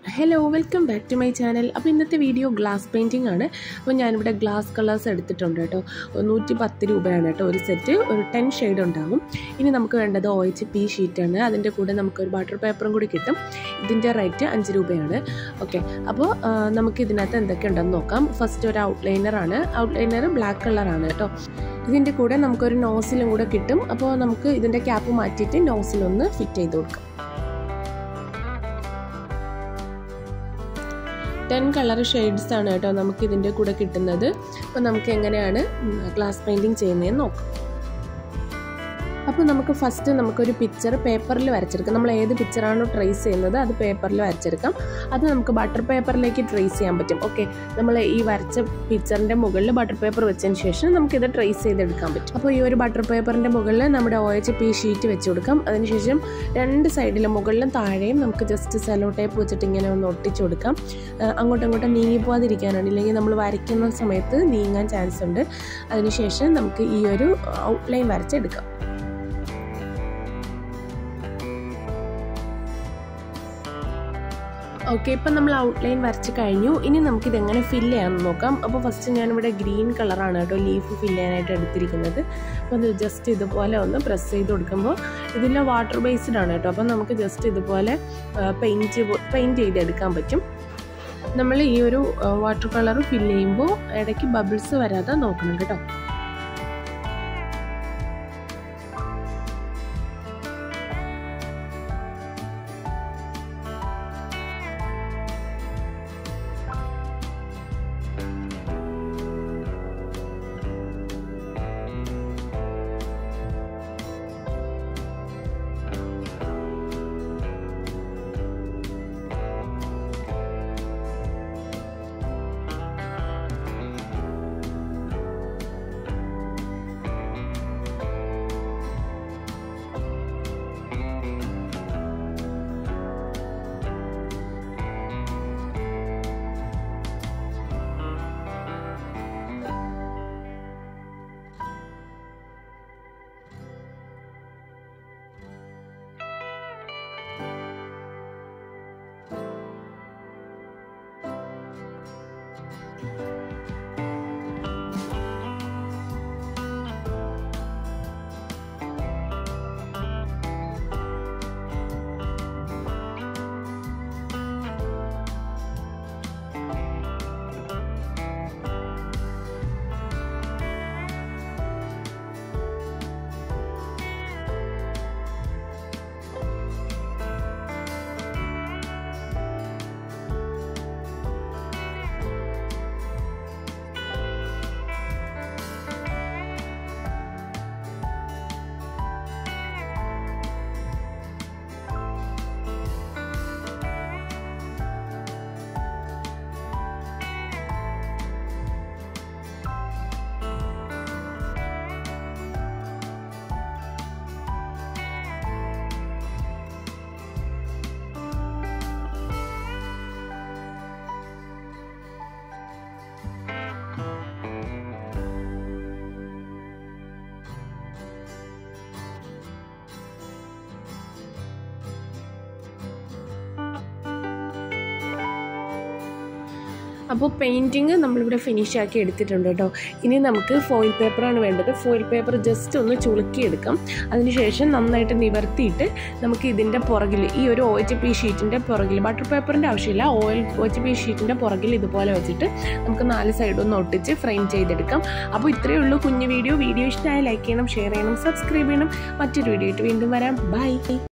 hello welcome back to my channel അപ്പോൾ ഇന്നത്തെ video glass painting ആണ് അപ്പോൾ ഞാനിവിടെ ഗ്ലാസ് കളേഴ്സ് എടുത്തിട്ടുണ്ട് കേട്ടോ നൂറ്റി പത്ത് രൂപയാണ് കേട്ടോ ഒരു സെറ്റ് ഒരു ടെൻ ഷെയ്ഡ് ഉണ്ടാവും ഇനി നമുക്ക് വേണ്ടത് ഒ എച്ച് പി ഷീറ്റാണ് അതിൻ്റെ കൂടെ നമുക്കൊരു ബട്ടർ പേപ്പറും കൂടി കിട്ടും ഇതിൻ്റെ റേറ്റ് അഞ്ച് രൂപയാണ് ഓക്കെ അപ്പോൾ ആ, നമുക്ക് ഇതിനകത്ത് എന്തൊക്കെ ഉണ്ടെന്ന് നോക്കാം ഫസ്റ്റ് ഒരു ഔട്ട്ലൈനറാണ് ഔട്ട്ലൈനർ ബ്ലാക്ക് കളറാണ് കേട്ടോ ഇതിൻ്റെ കൂടെ നമുക്കൊരു നോസിലും കൂടെ കിട്ടും അപ്പോൾ നമുക്ക് ഇതിൻ്റെ ക്യാപ്പ് മാറ്റിയിട്ട് നോസിലൊന്ന് ഫിറ്റ് ചെയ്ത് കൊടുക്കാം ടെൻ കളർ ഷെയ്ഡ്സ് ആണ് കേട്ടോ നമുക്ക് ഇതിൻ്റെ കൂടെ കിട്ടുന്നത് അപ്പോൾ നമുക്ക് എങ്ങനെയാണ് ഗ്ലാസ് പെയിൻറ്റിങ് ചെയ്യുന്നതെന്ന് നോക്കാം അപ്പോൾ നമുക്ക് ഫസ്റ്റ് നമുക്കൊരു പിക്ചർ പേപ്പറിൽ വരച്ചെടുക്കാം നമ്മൾ ഏത് പിക്ചറാണോ ട്രേസ് ചെയ്യുന്നത് അത് പേപ്പറിൽ വരച്ചെടുക്കാം അത് നമുക്ക് ബട്ടർ പേപ്പറിലേക്ക് ട്രേസ് ചെയ്യാൻ പറ്റും ഓക്കെ നമ്മൾ ഈ വരച്ച പിക്ചറിൻ്റെ മുകളിൽ ബട്ടർ പേപ്പർ വെച്ചതിന് ശേഷം നമുക്കിത് ട്രേസ് ചെയ്തെടുക്കാൻ പറ്റും അപ്പോൾ ഈ ഒരു ബട്ടർ പേപ്പറിൻ്റെ മുകളിൽ നമ്മുടെ ഒ എച്ച് പി ഷീറ്റ് വെച്ച് കൊടുക്കാം അതിനുശേഷം രണ്ട് സൈഡിലും മുകളിലും താഴെയും നമുക്ക് ജസ്റ്റ് സെലോ ടേപ്പ് വെച്ചിട്ട് ഇങ്ങനെ ഒന്ന് ഒട്ടിച്ചു കൊടുക്കാം ആ, അങ്ങോട്ടും ഇങ്ങോട്ടും നീങ്ങി പോകാതിരിക്കാനാണ് ഇല്ലെങ്കിൽ നമ്മൾ വരയ്ക്കുന്ന സമയത്ത് നീങ്ങാൻ ചാൻസ് ഉണ്ട് അതിനുശേഷം നമുക്ക് ഈ ഒരു ഔട്ട്ലൈൻ വരച്ചെടുക്കാം ഓക്കെ ഇപ്പം നമ്മൾ ഔട്ട്ലൈൻ വരച്ച് കഴിഞ്ഞു ഇനി നമുക്കിത് എങ്ങനെ ഫില്ല് ചെയ്യാമെന്ന് നോക്കാം അപ്പോൾ ഫസ്റ്റ് ഞാനിവിടെ ഗ്രീൻ കളറാണ് കേട്ടോ ലീഫ് ഫില്ല് ചെയ്യാനായിട്ട് എടുത്തിരിക്കുന്നത് അപ്പോൾ അത് ജസ്റ്റ് ഇതുപോലെ ഒന്ന് പ്രസ് ചെയ്ത് കൊടുക്കുമ്പോൾ ഇതിൽ വാട്ടർ ബേസ്ഡ് ആണ് കേട്ടോ അപ്പോൾ നമുക്ക് ജസ്റ്റ് ഇതുപോലെ പെയിൻറ്റ് പെയിൻറ്റ് ചെയ്തെടുക്കാൻ പറ്റും നമ്മൾ ഈ ഒരു വാട്ടർ കളർ ഫില്ല് ചെയ്യുമ്പോൾ ഇടയ്ക്ക് ബബിൾസ് വരാതെ നോക്കണം കേട്ടോ അപ്പോൾ പെയിൻറ്റിങ് നമ്മളിവിടെ ഫിനിഷ് ആക്കി എടുത്തിട്ടുണ്ട് കേട്ടോ ഇനി നമുക്ക് ഫോയിൽ പേപ്പറാണ് വേണ്ടത് ഫോയിൽ പേപ്പർ ജസ്റ്റ് ഒന്ന് ചുളുക്കിയെടുക്കാം അതിനുശേഷം നന്നായിട്ട് നിവർത്തിയിട്ട് നമുക്ക് ഇതിൻ്റെ പുറകിൽ ഈ ഒരു ഒ എച്ച് പി ഷീറ്റിൻ്റെ പുറകിൽ ബട്ടർ പേപ്പറിൻ്റെ ആവശ്യമില്ല ഓയിൽ ഒ എച്ച് പി ഷീറ്റിൻ്റെ പുറകിൽ ഇതുപോലെ വെച്ചിട്ട് നമുക്ക് നാല് സൈഡും ഒന്ന് ഒട്ടിച്ച് ഫ്രെയിം ചെയ്തെടുക്കാം അപ്പോൾ ഇത്രയേ ഉള്ളൂ കുഞ്ഞു വീഡിയോ വീഡിയോ ഇഷ്ടമായി ലൈക്ക് ചെയ്യണം ഷെയർ ചെയ്യണം സബ്സ്ക്രൈബ് ചെയ്യണം മറ്റൊരു വീഡിയോ ആയിട്ട് വീണ്ടും വരാം ബൈ